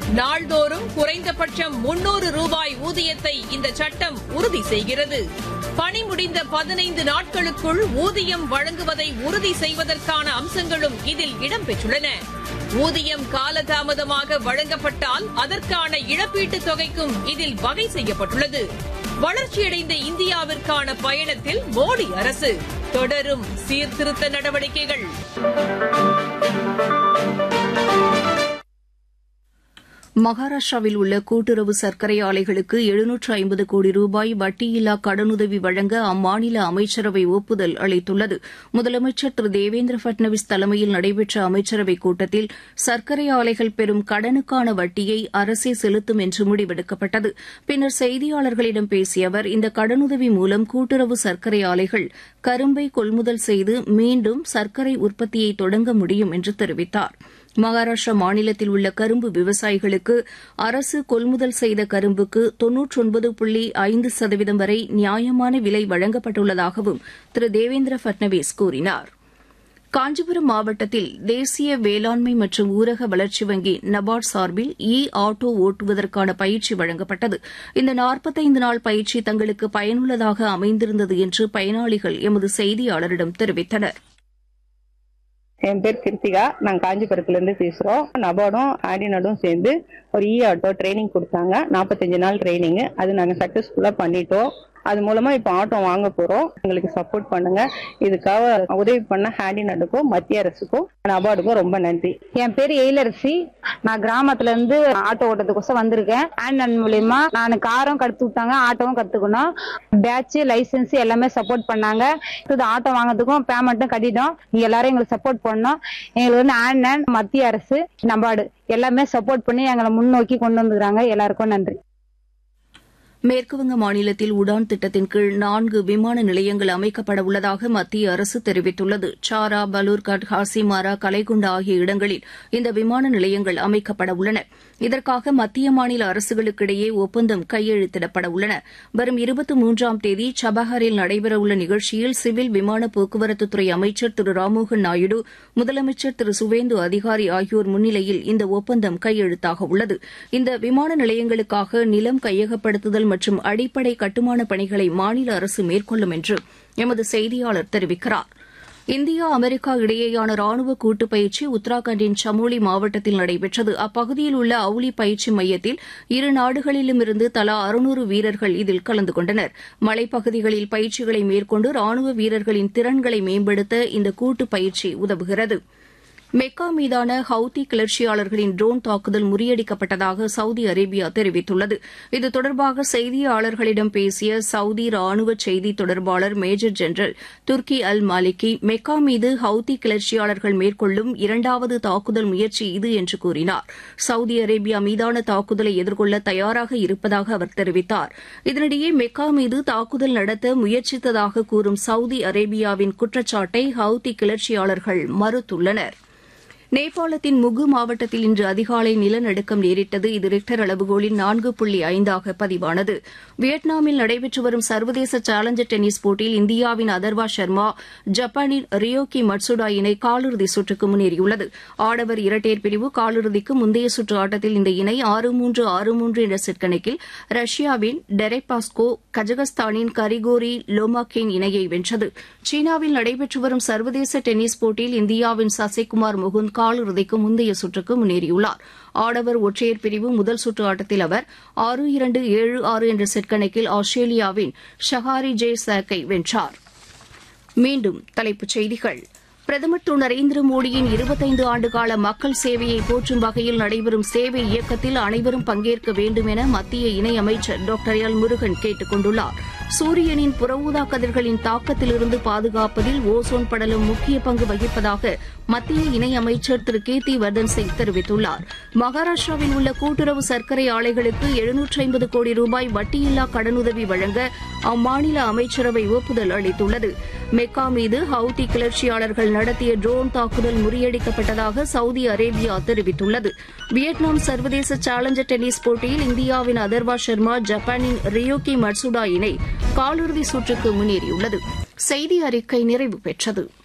நாள்தோறும் குறைந்தபட்சம் முன்னூறு ரூபாய் ஊதியத்தை இந்த சட்டம் உறுதி செய்கிறது பணி முடிந்த பதினைந்து நாட்களுக்குள் ஊதியம் வழங்குவதை உறுதி செய்வதற்கான அம்சங்களும் இதில் இடம்பெற்றுள்ளன ஊதியம் காலதாமதமாக வழங்கப்பட்டால் அதற்கான இழப்பீட்டுத் தொகைக்கும் இதில் வகை செய்யப்பட்டுள்ளது வளர்ச்சியடைந்த இந்தியாவிற்கான பயணத்தில் மோடி அரசு தொடரும் சீர்திருத்த நடவடிக்கைகள் மகாராஷ்டிராவில் உள்ள கூட்டுறவு சர்க்கரை ஆலைகளுக்கு எழுநூற்று ஐம்பது கோடி ரூபாய் வட்டியில்லா கடனுதவி வழங்க அம்மாநில அமைச்சரவை ஒப்புதல் அளித்துள்ளது முதலமைச்சர் திரு தேவேந்திர பட்னவிஸ் தலைமையில் நடைபெற்ற அமைச்சரவைக் கூட்டத்தில் சர்க்கரை ஆலைகள் பெறும் கடனுக்கான வட்டியை அரசே செலுத்தும் என்று முடிவெடுக்கப்பட்டது பின்னர் செய்தியாளர்களிடம் பேசிய அவர் இந்த கடனுதவி மூலம் கூட்டுறவு சர்க்கரை ஆலைகள் கரும்பை கொள்முதல் செய்து மீண்டும் சர்க்கரை உற்பத்தியை தொடங்க முடியும் என்று தெரிவித்தாா் மகாராஷ்டிரா மாநிலத்தில் உள்ள கரும்பு விவசாயிகளுக்கு அரசு கொள்முதல் செய்த கரும்புக்கு தொன்னூற்றொன்பது புள்ளி ஐந்து சதவீதம் வரை நியாயமான விலை வழங்கப்பட்டுள்ளதாகவும் திரு தேவேந்திர பட்னவிஸ் கூறினார் காஞ்சிபுரம் மாவட்டத்தில் தேசிய வேளாண்மை மற்றும் ஊரக வளர்ச்சி வங்கி நபார்ட் சார்பில் இ ஆட்டோ ஓட்டுவதற்கான பயிற்சி வழங்கப்பட்டது இந்த நாற்பத்தைந்து நாள் பயிற்சி தங்களுக்கு பயனுள்ளதாக அமைந்திருந்தது என்று பயனாளிகள் எமது செய்தியாளரிடம் தெரிவித்தனா் என் பேர் கிருத்திகா நாங்க காஞ்சிபுரத்துல இருந்து பேசுறோம் நபார்டும் ஆடினடும் சேர்ந்து ஒரு இ ஆட்டோ ட்ரைனிங் கொடுத்தாங்க நாற்பத்தஞ்சு நாள் ட்ரைனிங் அது நாங்க சக்சஸ்ஃபுல்லா பண்ணிட்டோம் அது மூலமா இப்ப ஆட்டோ வாங்க போறோம் எங்களுக்கு சப்போர்ட் பண்ணுங்க இதுக்காக உதவி பண்ண ஹேண்டி நடுக்கும் மத்திய அரசுக்கும் நபார்டுக்கும் ரொம்ப நன்றி என் பேர் எயிலரசி நான் கிராமத்துல இருந்து ஆட்டோ ஓட்டுறதுக்கோசம் வந்திருக்கேன் ஹேண்ட் மூலியமா நான் காரும் கத்து விட்டாங்க ஆட்டோவும் கத்துக்கணும் பேட்ச் லைசன்ஸ் எல்லாமே சப்போர்ட் பண்ணாங்க இது ஆட்டோ வாங்குறதுக்கும் பேமெண்ட்டும் கட்டிட்டோம் நீங்க எல்லாரும் எங்களுக்கு சப்போர்ட் பண்ணோம் எங்களுக்கு வந்து ஹேண்ட் அண்ட் மத்திய அரசு நம்பாடு எல்லாமே சப்போர்ட் பண்ணி எங்களை முன்னோக்கி கொண்டு வந்துக்கிறாங்க எல்லாருக்கும் நன்றி மேற்குவங்க மாநிலத்தில் உடான் திட்டத்தின் கீழ் நான்கு விமான நிலையங்கள் அமைக்கப்பட உள்ளதாக மத்திய அரசு தெரிவித்துள்ளது சாரா பலூர்கட் ஹாசிமாரா கலைகுண்டா ஆகிய இடங்களில் இந்த விமான நிலையங்கள் அமைக்கப்பட உள்ளன இதற்காக மத்திய மாநில அரசுகளுக்கிடையே ஒப்பந்தம் கையெழுத்திடப்பட உள்ளன வரும் இருபத்தி மூன்றாம் தேதி சபஹரில் நடைபெறவுள்ள நிகழ்ச்சியில் சிவில் விமான போக்குவரத்துத்துறை அமைச்சர் திரு ராம்மோகன் நாயுடு முதலமைச்சர் திரு சுவேந்து அதிகாரி ஆகியோர் முன்னிலையில் இந்த ஒப்பந்தம் கையெழுத்தாக உள்ளது இந்த விமான நிலையங்களுக்காக நிலம் கையகப்படுத்துதல் மற்றும் அடிப்படை கட்டுமான பணிகளை மாநில அரசு மேற்கொள்ளும் என்று எமது செய்தியாளர் தெரிவிக்கிறார் இந்தியா அமெரிக்கா இடையேயான ராணுவ கூட்டு பயிற்சி உத்தராகண்டின் சமோலி மாவட்டத்தில் நடைபெற்றது அப்பகுதியில் உள்ள அவுலி பயிற்சி மையத்தில் இரு நாடுகளிலுமிருந்து தலா அறுநூறு வீரர்கள் இதில் கலந்து கொண்டனர் மலைப்பகுதிகளில் பயிற்சிகளை மேற்கொண்டு ராணுவ வீரர்களின் திறன்களை மேம்படுத்த இந்த கூட்டு பயிற்சி உதவுகிறது மெக்கா மீதான ஹவுதி கிளர்ச்சியாளர்களின் ட்ரோன் தாக்குதல் முறியடிக்கப்பட்டதாக சவுதி அரேபியா தெரிவித்துள்ளது இது தொடர்பாக செய்தியாளர்களிடம் பேசிய சவுதி ராணுவ செய்தி தொடர்பாளர் major general Turki al Maliki Mecca மீது ஹவுதி கிளர்ச்சியாளர்கள் மேற்கொள்ளும் இரண்டாவது தாக்குதல் முயற்சி இது என்று கூறினார் சவுதி அரேபியா மீதான தாக்குதலை எதிர்கொள்ள தயாராக இருப்பதாக அவர் தெரிவித்தார் இதனிடையே மெக்கா மீது தாக்குதல் நடத்த முயற்சித்ததாக கூறும் சவுதி அரேபியாவின் குற்றச்சாட்டை ஹவுதி கிளர்ச்சியாளர்கள் மறுத்துள்ளனா் நேபாளத்தின் முகு மாவட்டத்தில் இன்று அதிகாலை நிலநடுக்கம் நேரிட்டது இது ரிக்டர் அளவுகோலில் நான்கு புள்ளி ஐந்தாக பதிவானது வியட்நாமில் நடைபெற்று வரும் சர்வதேச சேலஞ்சர் டென்னிஸ் போட்டியில் இந்தியாவின் அதர்வா சர்மா ஜப்பானின் ரியோகி மட்சுடா இணை காலிறுதி சுற்றுக்கு முன்னேறியுள்ளது ஆடவர் இரட்டையர் பிரிவு காலிறுதிக்கு முந்தைய சுற்று ஆட்டத்தில் இந்த இணை ஆறு மூன்று ஆறு மூன்று என்ற செட் கணக்கில் ரஷ்யாவின் டெரெபாஸ்கோ கஜகஸ்தானின் கரிகோரி லோமாக்கேன் இணையை வென்றது சீனாவில் நடைபெற்று வரும் சர்வதேச டென்னிஸ் போட்டியில் இந்தியாவின் சசிகுமார் முகுந்த் காலிறுதிக்கு முந்தைய சுற்றுக்கு முன்னேறியுள்ளார் ஆடவர் ஒற்றையர் பிரிவு முதல் சுற்று ஆட்டத்தில் அவர் ஆறு இரண்டு ஏழு ஆறு என்ற செட் கணக்கில் ஆஸ்திரேலியாவின் ஷஹாரி ஜே சாக்கை வென்றார் மீண்டும் தலைப்புச் செய்திகள் பிரதமர் திரு நரேந்திர மோடியின் இருபத்தைந்து ஆண்டுகால மக்கள் சேவையை போற்றும் வகையில் நடைபெறும் சேவை இயக்கத்தில் அனைவரும் பங்கேற்க வேண்டும் என மத்திய இணையமைச்சர் டாக்டர் எல் முருகன் கேட்டுக் கொண்டுள்ளார் சூரியனின் புறஊதா கதிர்களின் தாக்கத்திலிருந்து பாதுகாப்பதில் ஓசோன் படலம் முக்கிய பங்கு வகிப்பதாக மத்திய இணையமைச்சர் திரு கீர்த்தி வர்தன் சிங் தெரிவித்துள்ளார் மகாராஷ்டிராவில் உள்ள கூட்டுறவு சர்க்கரை ஆலைகளுக்கு எழுநூற்று ஐம்பது கோடி ரூபாய் வட்டியில்லா கடனுதவி வழங்க அம்மாநில அமைச்சரவை ஒப்புதல் அளித்துள்ளது மெக்கா மீது ஹவுதி கிளர்ச்சியாளர்கள் நடத்திய ட்ரோன் தாக்குதல் முறியடிக்கப்பட்டதாக சவுதி அரேபியா தெரிவித்துள்ளது வியட்நாம் சர்வதேச சேலஞ்சர் டென்னிஸ் போட்டியில் இந்தியாவின் அதர்வா சர்மா ஜப்பானின் ரியோகி மட்சுடா இணை காலிறுதி சுற்றுக்கு முன்னேறியுள்ளது செய்தி அறிக்கை நிறைவு பெற்றது